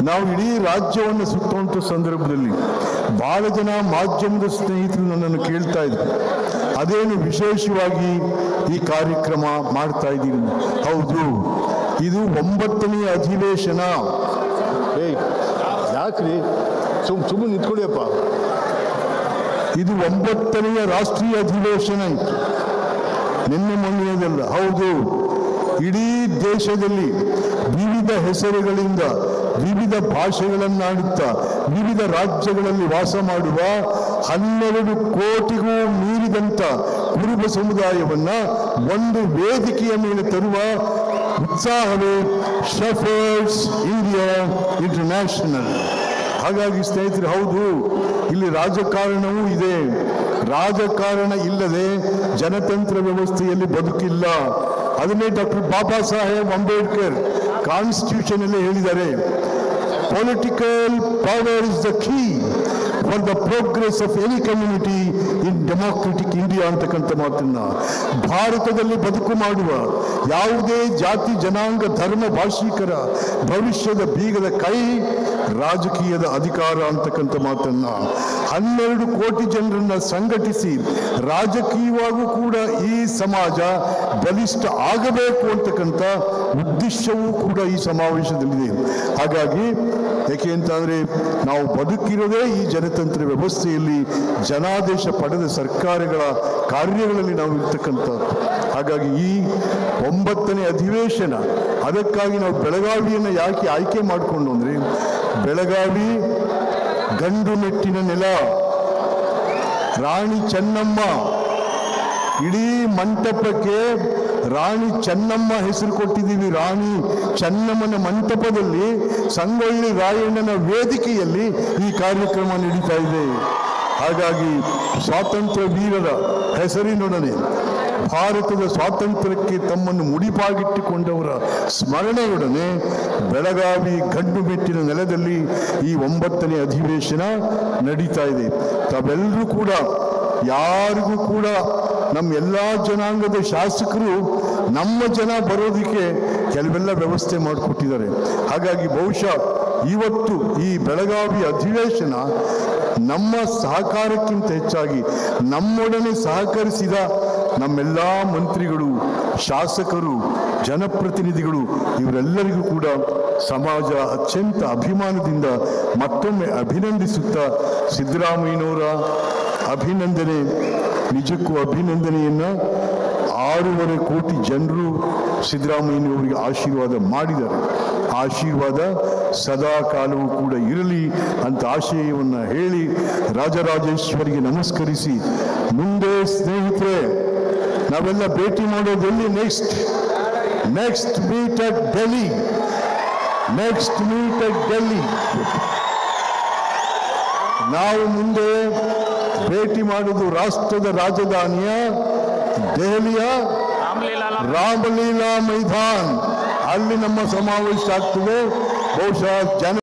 ನಾವು ಇಡೀ ರಾಜ್ಯವನ್ನು ಸುತ್ತುವಂಥ ಸಂದರ್ಭದಲ್ಲಿ ಬಹಳ ಜನ ಮಾಧ್ಯಮದ ಸ್ನೇಹಿತರು ನನ್ನನ್ನು ಕೇಳ್ತಾ ಇದ್ರು ಅದೇನು ವಿಶೇಷವಾಗಿ ಈ ಕಾರ್ಯಕ್ರಮ ಮಾಡ್ತಾ ಇದ್ದೀರಿ ಹೌದು ಇದು ಒಂಬತ್ತನೆಯ ಅಧಿವೇಶನ ಏಯ್ ಯಾಕ್ರಿ ಸುಮ್ ಸುಮ್ಮನೆ ನಿಂತ್ಕೊಳ್ಳಿಯಪ್ಪ ಇದು ಒಂಬತ್ತನೆಯ ರಾಷ್ಟ್ರೀಯ ಅಧಿವೇಶನ ಇತ್ತು ನಿನ್ನೆ ಮೊನ್ನೆಯದಲ್ಲ ಹೌದು ಇಡೀ ದೇಶದಲ್ಲಿ ವಿವಿಧ ಹೆಸರುಗಳಿಂದ ವಿವಿಧ ಭಾಷೆಗಳನ್ನಾಡುತ್ತಾ ವಿವಿಧ ರಾಜ್ಯಗಳಲ್ಲಿ ವಾಸ ಮಾಡುವ ಹನ್ನೆರಡು ಕೋಟಿಗೂ ಮೀರಿದಂಥ ಕುರುಬ ಸಮುದಾಯವನ್ನ ಒಂದು ವೇದಿಕೆಯ ಮೇಲೆ ತರುವ ಉತ್ಸಾಹವೇ ಶಫರ್ಸ್ ಇಂಡಿಯಾ ಇಂಟರ್ನ್ಯಾಷನಲ್ ಹಾಗಾಗಿ ಸ್ನೇಹಿತರೆ ಹೌದು ಇಲ್ಲಿ ರಾಜಕಾರಣವೂ ಇದೆ ರಾಜಕಾರಣ ಇಲ್ಲದೆ ಜನತಂತ್ರ ವ್ಯವಸ್ಥೆಯಲ್ಲಿ ಬದುಕಿಲ್ಲ ಅದನ್ನೇ ಡಾಕ್ಟರ್ ಬಾಬಾ ಸಾಹೇಬ್ ಅಂಬೇಡ್ಕರ್ ಕಾನ್ಸ್ಟಿಟ್ಯೂಷನ್ ಅಲ್ಲಿ ಹೇಳಿದ್ದಾರೆ political power is the key for the progress of any community in democratic India ಅಂತಕ್ಕಂಥ ಮಾತನ್ನ ಭಾರತದಲ್ಲಿ ಬದುಕು ಮಾಡುವ ಯಾವುದೇ ಜಾತಿ ಜನಾಂಗ ಧರ್ಮ ಭಾಷಿಕರ ಭವಿಷ್ಯದ ಬೀಗದ ಕೈ ರಾಜಕೀಯದ ಅಧಿಕಾರ ಅಂತಕ್ಕಂಥ ಮಾತನ್ನ ಹನ್ನೆರಡು ಕೋಟಿ ಜನರನ್ನ ಸಂಘಟಿಸಿ ರಾಜಕೀಯವಾಗೂ ಕೂಡ ಈ ಸಮಾಜ ಬಲಿಷ್ಠ ಆಗಬೇಕು ಅಂತಕ್ಕಂಥ ಉದ್ದೇಶವೂ ಕೂಡ ಈ ಸಮಾವೇಶದಲ್ಲಿದೆ ಹಾಗಾಗಿ ಯಾಕೆ ಅಂತಂದ್ರೆ ನಾವು ಬದುಕಿರೋದೇ ಈ ಜನತಂತ್ರ ವ್ಯವಸ್ಥೆಯಲ್ಲಿ ಜನಾದೇಶ ಪಡೆದ ಸರ್ಕಾರಗಳ ಕಾರ್ಯಗಳಲ್ಲಿ ನಾವು ಇರ್ತಕ್ಕಂಥದ್ದು ಹಾಗಾಗಿ ಈ ಒಂಬತ್ತನೇ ಅಧಿವೇಶನ ಅದಕ್ಕಾಗಿ ನಾವು ಬೆಳಗಾವಿಯನ್ನು ಯಾಕೆ ಆಯ್ಕೆ ಮಾಡಿಕೊಂಡು ಅಂದ್ರೆ ಬೆಳಗಾವಿ ಗಂಡು ಮೆಟ್ಟಿನ ನೆಲ ರಾಣಿ ಚೆನ್ನಮ್ಮ ಇಡೀ ಮಂಟಪಕ್ಕೆ ರಾಣಿ ಚೆನ್ನಮ್ಮ ಹೆಸರು ಕೊಟ್ಟಿದ್ದೀವಿ ರಾಣಿ ಚೆನ್ನಮ್ಮನ ಮಂಟಪದಲ್ಲಿ ಸಂಗೊಳ್ಳಿ ರಾಯಣ್ಣನ ವೇದಿಕೆಯಲ್ಲಿ ಈ ಕಾರ್ಯಕ್ರಮ ನಡೀತಾ ಇದೆ ಹಾಗಾಗಿ ಸ್ವಾತಂತ್ರ್ಯ ವೀರರ ಹೆಸರಿನೊಡನೆ ಭಾರತದ ಸ್ವಾತಂತ್ರ್ಯಕ್ಕೆ ತಮ್ಮನ್ನು ಮುಡಿಪಾಗಿಟ್ಟುಕೊಂಡವರ ಸ್ಮರಣೆಯೊಡನೆ ಬೆಳಗಾವಿ ಗಂಡು ಮೆಟ್ಟಿನ ನೆಲದಲ್ಲಿ ಈ ಒಂಬತ್ತನೇ ಅಧಿವೇಶನ ನಡೀತಾ ಇದೆ ತಾವೆಲ್ಲರೂ ಕೂಡ ಯಾರಿಗೂ ಕೂಡ ನಮ್ಮ ಎಲ್ಲ ಜನಾಂಗದ ಶಾಸಕರು ನಮ್ಮ ಜನ ಬರೋದಕ್ಕೆ ಕೆಲವೆಲ್ಲ ವ್ಯವಸ್ಥೆ ಮಾಡಿಕೊಟ್ಟಿದ್ದಾರೆ ಹಾಗಾಗಿ ಬಹುಶಃ ಇವತ್ತು ಈ ಬೆಳಗಾವಿ ಅಧಿವೇಶನ ನಮ್ಮ ಸಹಕಾರಕ್ಕಿಂತ ಹೆಚ್ಚಾಗಿ ನಮ್ಮೊಡನೆ ಸಹಕರಿಸಿದ ನಮ್ಮೆಲ್ಲ ಮಂತ್ರಿಗಳು ಶಾಸಕರು ಜನಪ್ರತಿನಿಧಿಗಳು ಇವರೆಲ್ಲರಿಗೂ ಕೂಡ ಸಮಾಜ ಅತ್ಯಂತ ಅಭಿಮಾನದಿಂದ ಮತ್ತೊಮ್ಮೆ ಅಭಿನಂದಿಸುತ್ತಾ ಸಿದ್ದರಾಮಯ್ಯನವರ ಅಭಿನಂದನೆ ನಿಜಕ್ಕೂ ಅಭಿನಂದನೆಯನ್ನ ಆರೂವರೆ ಕೋಟಿ ಜನರು ಸಿದ್ದರಾಮಯ್ಯನವರಿಗೆ ಆಶೀರ್ವಾದ ಮಾಡಿದ್ದಾರೆ ಆಶೀರ್ವಾದ ಸದಾ ಕಾಲವೂ ಕೂಡ ಇರಲಿ ಅಂತ ಆಶಯವನ್ನು ಹೇಳಿ ರಾಜರಾಜೇಶ್ವರಿಗೆ ನಮಸ್ಕರಿಸಿ ಮುಂದೆ ಸ್ನೇಹಿತರೆ ನಾವೆಲ್ಲ ಭೇಟಿ ಮಾಡೋದು ಎಲ್ಲಿ next next meet at Delhi next meet at Delhi ನಾವು ಮುಂದೆ ಭೇಟಿ ಮಾಡುವುದು ರಾಷ್ಟ್ರದ ರಾಜಧಾನಿಯ ದೆಹಲಿಯ ರಾಮಲೀಲಾ ಮೈದಾನ್ ಅಲ್ಲಿ ನಮ್ಮ ಸಮಾವೇಶ ಆಗ್ತದೆ ಬಹುಶಃ ಜನ